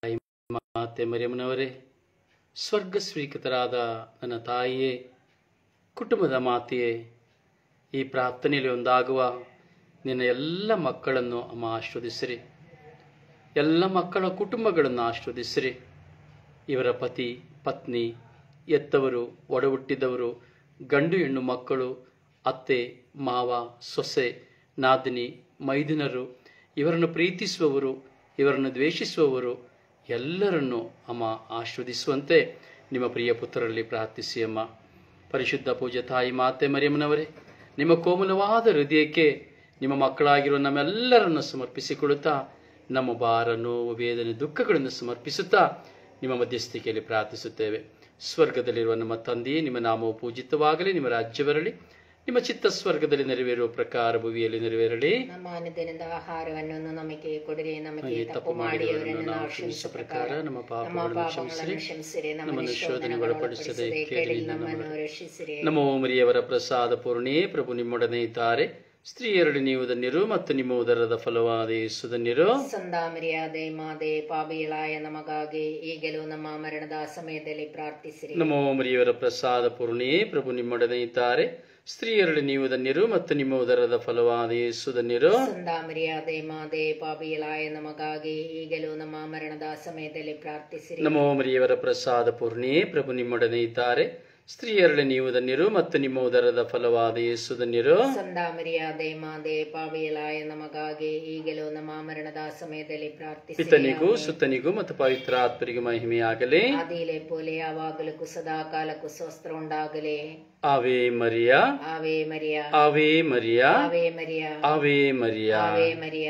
ಮಾತೆ ಮರಿಯಮ್ಮನವರೇ ಸ್ವರ್ಗ ಸ್ವೀಕೃತರಾದ ನನ್ನ ತಾಯಿಯೇ ಕುಟುಂಬದ ಮಾತೆಯೇ ಈ ಪ್ರಾರ್ಥನೆಯಲ್ಲಿ ಒಂದಾಗುವ ನಿನ್ನ ಎಲ್ಲ ಮಕ್ಕಳನ್ನು ಅಮ್ಮ ಆಶ್ವದಿಸಿರಿ ಎಲ್ಲ ಮಕ್ಕಳ ಕುಟುಂಬಗಳನ್ನು ಆಶ್ವದಿಸಿರಿ ಇವರ ಪತಿ ಪತ್ನಿ ಎತ್ತವರು ಒಡಹುಟ್ಟಿದವರು ಗಂಡು ಹೆಣ್ಣು ಮಕ್ಕಳು ಅತ್ತೆ ಮಾವ ಸೊಸೆ ನಾದಿನಿ ಮೈದುನರು ಇವರನ್ನು ಪ್ರೀತಿಸುವವರು ಇವರನ್ನು ದ್ವೇಷಿಸುವವರು ಎಲ್ಲರನ್ನೂ ಅಮ್ಮ ಆಶ್ವದಿಸುವಂತೆ ನಿಮ್ಮ ಪ್ರಿಯ ಪುತ್ರರಲ್ಲಿ ಪ್ರಾರ್ಥಿಸಿ ಅಮ್ಮ ಪರಿಶುದ್ಧ ಪೂಜೆ ತಾಯಿ ಮಾತೆ ಮರಿಯಮ್ಮನವರೇ ನಿಮ್ಮ ಕೋಮಲವಾದ ಹೃದಯಕ್ಕೆ ನಿಮ್ಮ ಮಕ್ಕಳಾಗಿರುವ ನಮ್ಮೆಲ್ಲರನ್ನು ಸಮರ್ಪಿಸಿಕೊಳ್ಳುತ್ತಾ ನಮ್ಮ ಭಾರ ನೋವು ವೇದನೆ ದುಃಖಗಳನ್ನು ಸಮರ್ಪಿಸುತ್ತಾ ನಿಮ್ಮ ಮಧ್ಯಸ್ಥಿಕೆಯಲ್ಲಿ ಪ್ರಾರ್ಥಿಸುತ್ತೇವೆ ಸ್ವರ್ಗದಲ್ಲಿರುವ ನಮ್ಮ ತಂದೆಯೇ ನಿಮ್ಮ ನಾಮವು ಪೂಜಿತವಾಗಲಿ ನಿಮ್ಮ ರಾಜ್ಯ ಬರಲಿ ನಿಮ್ಮ ಚಿತ್ತ ಸ್ವರ್ಗದಲ್ಲಿ ನೆರವೇರುವ ಪ್ರಕಾರ ಭುವಿಯಲ್ಲಿ ನೆರವೇರಲಿ ನಮ್ಮ ಅನುದಿನದ ಆಹಾರವನ್ನು ನಮಗೆ ಕೊಡಿರಿ ನಮಗೆ ನಮಗೆ ತಪ್ಪು ಮಾಡಿಯವರನ್ನು ನಾವು ಕ್ಷಮಿಸುವ ಪ್ರಕಾರ ನಮ್ಮ ನಮ್ಮ ಪಾಪಗಳನ್ನು ಪಾಪಗಳನ್ನು ಕ್ಷಮಿಸಿರಿ ನಮ್ಮನ್ನು ನಮ್ಮನ್ನು ಶೋಧನೆಗೆ ಒಳಪಡಿಸದೆ ಶೋಧನೆಗೊಳಪಡಿಸದೆ ಕೇಡಿನಿಂದ ಕೇಡಿನಿಂದ ನಮ್ಮನ್ನು ನಮ್ಮನ್ನು ರಕ್ಷಿಸಿರಿ ನಮ್ಮ ಓಮರಿಯವರ ಪ್ರಸಾದ ಪೂರ್ಣೇ ಪ್ರಭು ನಿಮ್ಮೊಡನೆ ಇದ್ದಾರೆ ಸ್ತ್ರೀಯರಲ್ಲಿ ನೀವು ಧನ್ಯರು ಮತ್ತು ನಿಮ್ಮ ಉದರದ ಫಲವಾದ ಯೇಸು ಧನ್ಯರು ಸಂದಾಮರಿಯಾದೆ ಮಾದೆ ಪಾಬಿಗಳಾಯ ನಮಗಾಗಿ ಈಗಲೂ ನಮ್ಮ ಮರಣದ ಸಮಯದಲ್ಲಿ ಪ್ರಾರ್ಥಿಸಿರಿ ನಮ್ಮ ಓಮರಿಯವರ ಪ್ರಸಾದ ಪೂರ್ಣೇ ಪ್ರಭು ನಿಮ್ಮೊಡನೆ ಇದ್ದಾರೆ ಸ್ತ್ರೀಯರಲ್ಲಿ ನೀವು ಧನ್ಯರು ಮತ್ತು ನಿಮ್ಮ ಉದರದ ಫಲವಾದ ಯೇಸು ಧನ್ಯರು ಸಂದಾಮರಿಯಾದೆ ಮಾದೆ ಪಾಬಿಗಳಾಯ ನಮಗಾಗಿ ಈಗಲೂ ನಮ್ಮ ಮರಣದ ಸಮಯದಲ್ಲಿ ಪ್ರಾರ್ಥಿಸಿರಿ ನಮ್ಮ ಓಮರಿಯವರ ಪ್ರಸಾದ ಪೂರ್ಣೇ ಪ್ರಭು ನಿಮ್ಮೊಡನೆ ಇದ್ದಾರೆ ಸ್ತ್ರೀಯರಲ್ಲಿ ನೀವು ಧನ್ಯರು ಮತ್ತು ನಿಮ್ಮ ಉದರದ ಫಲವಾದ ಯೇಸು ಧನ್ಯರು ಸಂದಾಮರಿಯಾದೆ ಮಾದೆ ಪಾಬಿಗಳಾಯ ನಮಗಾಗಿ ಈಗಲೂ ನಮ್ಮ ಮರಣದ ಸಮಯದಲ್ಲಿ ಪ್ರಾರ್ಥಿಸಿರಿ ಪಿತನಿಗೂ ಸುತ್ತನಿಗೂ ಮತ್ತು ಪವಿತ್ರ ಆತ್ಮರಿಗೂ ಮಹಿಮೆಯಾಗಲಿ ಆದಿಲೆ ಪೋಲೆ ಯಾವಾಗಲೂ ಸದಾ ಕಾಲಕ್ಕೂ ಸ್ವಸ್ತ್ರ ಉಂಡಾಗಲಿ ಆವೇ ಮರಿಯಾ ಆವೇ ಮರಿಯ ಆವೇ ಮರಿಯಾ ಆವೇ ಮರಿಯ ಆವೇ ಮರಿಯಾ ಆವೇ ಮರಿಯ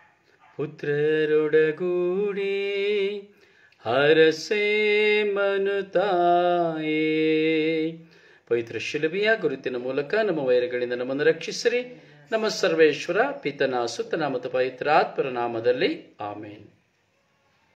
ಪುತ್ರರೊಡಗೂಡಿ ಹರಸೆ ಮನುತಾಯೇ ಪವಿತ್ರ ಶಿಲುಬೆಯ ಗುರುತಿನ ಮೂಲಕ ನಮ್ಮ ವೈರಗಳಿಂದ ನಮ್ಮನ್ನು ರಕ್ಷಿಸಿರಿ ನಮ್ಮ ಸರ್ವೇಶ್ವರ ಪಿತನ ಸುತ್ತನ ಮತ್ತು ಪವಿತ್ರಾತ್ಮರ ನಾಮದಲ್ಲಿ ಆಮೇನ್